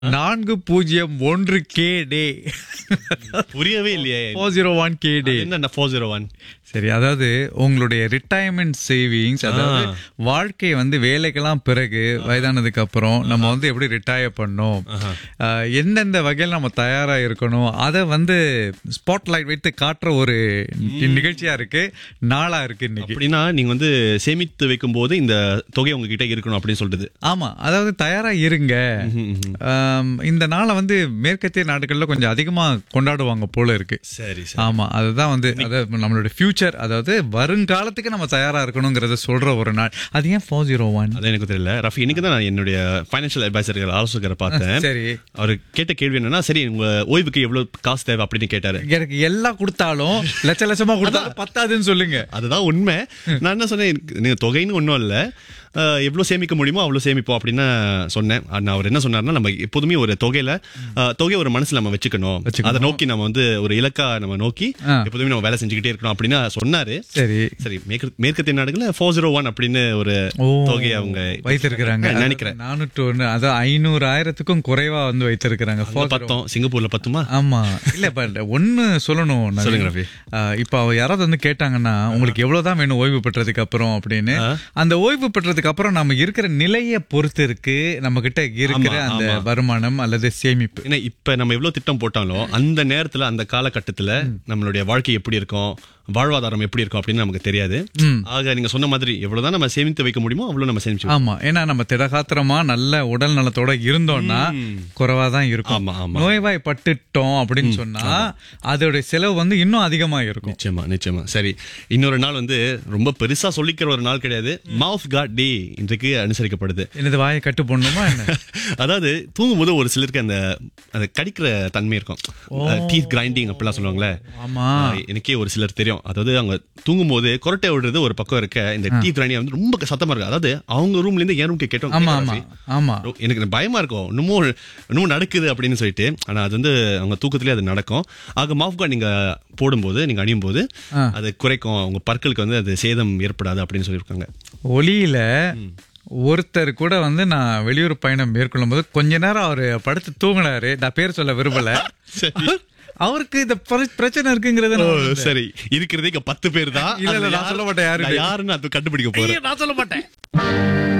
நான்கு பூஜ்ஜியம் ஒன்று கே டே புரியவே இல்லையே ஃபோர் ஜீரோ ஒன் கே டே என்ன ஃபோர் ஜீரோ ஒன் சரி அதாவது உங்களுடைய ரிட்டையர்மெண்ட் சேவிங்ஸ் அதாவது வாழ்க்கை வந்து வேலைக்கெல்லாம் பிறகு வயதானதுக்கு அப்புறம் நம்ம வந்து எப்படி ரிட்டையர் பண்ணோம் ஆஹ், எந்தெந்த வகையில் நம்ம தயாரா இருக்கணும் அதை வந்து ஸ்பாட்லைட் வைத்து காட்டுற ஒரு நிகழ்ச்சியா இருக்கு நாளா இருக்கு இன்னைக்கு அப்படின்னா நீங்க வந்து சேமித்து வைக்கும் போது இந்த தொகை உங்ககிட்ட இருக்கணும் அப்படின்னு சொல்றது ஆமா அதாவது தயாரா இருங்க ஆம், இந்த நாளை வந்து மேற்கத்திய நாடுகள்ல கொஞ்சம் அதிகமா கொண்டாடுவாங்க போல இருக்கு சரி ஆமா அதுதான் வந்து அதாவது நம்மளோட ஃபியூச்சர் அதாவது வருங்காலத்துக்கு நம்ம தயாரா இருக்கணுங்கிறத சொல்ற ஒரு நாள் அது ஏன் ஃபோர் ஜீரோ ஒன் அது எனக்கு தெரியல ரஃபி இன்னைக்கு தான் நான் என்னுடைய ஃபைனான்சியல் அட்வைசர்கள் ஆலோசகரை பார்த்தேன் சரி அவர் கேட்ட கேள்வி என்னன்னா சரி உங்க ஓய்வுக்கு எவ்வளவு காசு தேவை அப்படின்னு கேட்டாரு எனக்கு எல்லாம் கொடுத்தாலும் லட்ச லட்சமா கொடுத்தாலும் பத்தாதுன்னு சொல்லுங்க அதுதான் உண்மை நான் என்ன சொன்னேன் எனக்கு- நீங்க தொகைன்னு ஒன்றும் இல்லை எவ்வளோ சேமிக்க முடியுமோ அவ்வளோ சேமிப்போம் அப்படின்னு சொன்னேன் ஆனா அவர் என்ன சொன்னார்னா நம்ம எப்போதுமே ஒரு தொகையில அஹ், தொகையை ஒரு மனசுல நம்ம வச்சுக்கணும் அதை நோக்கி நம்ம வந்து ஒரு இலக்கா நம்ம நோக்கி ஆ. எப்போதுமே நம்ம வேலை செஞ்சுக்கிட்டே இருக்கணும் அப்படின்னு சொன்னாரு சரி சரி மேற்கு மேற்கத்திய நாடுகள்ல ஃபோர் ஜீரோ ஒன் அப்படின்னு ஒரு ஓ தொகையை அவங்க வைத்திருக்கிறாங்க நினைக்கிறேன் நானூற்று ஒண்ணு அதான் ஐநூறு ஆயிரத்துக்கும் குறைவா வந்து வைத்திருக்கிறாங்க அங்க பத்தோம் சிங்கப்பூர்ல பத்துமா ஆமா இல்ல பட் ஒண்ணு சொல்லணும் நவீன். சொல்லுங்க ரவி. ஆஹ் இப்ப அவ யாராவது வந்து கேட்டாங்கன்னா உங்களுக்கு எவ்வளவுதான் வேணும் ஓய்வு பெற்றதுக்கு அப்புறம் அப்படின்னு அந்த ஓய்வு பெற்றதுக்கு அப்புறம் நம்ம இருக்கிற நிலையை பொறுத்து இருக்கு நம்ம கிட்ட இருக்கிற ஆமா, அந்த வருமானம் அல்லது சேமிப்பு ஏன்னா இப்ப நம்ம எவ்வளவு திட்டம் போட்டாலும் அந்த நேரத்துல அந்த காலகட்டத்துல நம்மளுடைய வாழ்க்கை எப்படி இருக்கும் வாழ்வாதாரம் எப்படி இருக்கும் அப்படின்னு நமக்கு தெரியாது ஆக நீங்க சொன்ன மாதிரி எவ்வளவுதான் நம்ம சேமித்து வைக்க முடியுமோ அவ்வளவு நம்ம சேமிச்சு வைக்கணும். ஆமா ஏன்னா நம்ம திடகாத்திரமா நல்ல உடல் நலத்தோட இருந்தோம்னா குறைவா தான் இருக்கும் ஆமா, ஆமா. நோய்வாய் பட்டுட்டோம் அப்படின்னு சொன்னா அதோட செலவு வந்து இன்னும் அதிகமா இருக்கும் நிச்சயமா நிச்சயமா சரி இன்னொரு நாள் வந்து ரொம்ப பெருசா சொல்லிக்கிற ஒரு நாள் கிடையாது மவுத் காட் டே இன்றைக்கு அனுசரிக்கப்படுது எனது வாயை கட்டு போடணுமா என்ன அதாவது தூங்கும்போது ஒரு சிலருக்கு அந்த அந்த கடிக்கிற தன்மை இருக்கும் டீத் கிரைண்டிங் அப்படிலாம் சொல்லுவாங்களே ஆமா ஆஹ் எனக்கே ஒரு சிலர் தெரியும் அதாவது அவங்க தூங்கும்போது கொரட்டை விடுறது ஒரு பக்கம் இருக்க இந்த டீத் கிரைண்டிங் வந்து ரொம்ப சத்தமா இருக்கு அதாவது அவங்க ரூம்ல இருந்து என் ரூம்க்கு கேட்டோம் ஆமா ஆமா ஆமா ரொ- எனக்கு பயமா இருக்கும் இன்னமும் இன்னமும் நடக்குது அப்படின்னு சொல்லிட்டு ஆனா அது வந்து அவங்க தூக்கத்திலே அது நடக்கும் ஆக மாஃப் கார்டு நீங்க போடும்போது நீங்க அணியும் போது அது குறைக்கும் உங்க பற்களுக்கு வந்து அது சேதம் ஏற்படாது அப்படின்னு சொல்லியிருக்காங்க ஒளியில ஒருத்தர் கூட வந்து நான் வெளியூர் பயணம் மேற்கொள்ளும் போது கொஞ்ச நேரம் அவரு படுத்து தூங்கினாரு நான் பேர் சொல்ல விரும்பல அவருக்கு இந்த பிர- பிரச்சனை இருக்குங்கிறத ஓ, நான் சரி இருக்கிறதே இங்க பத்து பேர் தான் இல்ல, இல்ல, அதுல நான் சொல்ல மாட்டேன் யாருன்னு. நான் யாருன்னு அது கண்டுபிடிக்க போறேன் நான் சொல்ல மாட்டேன்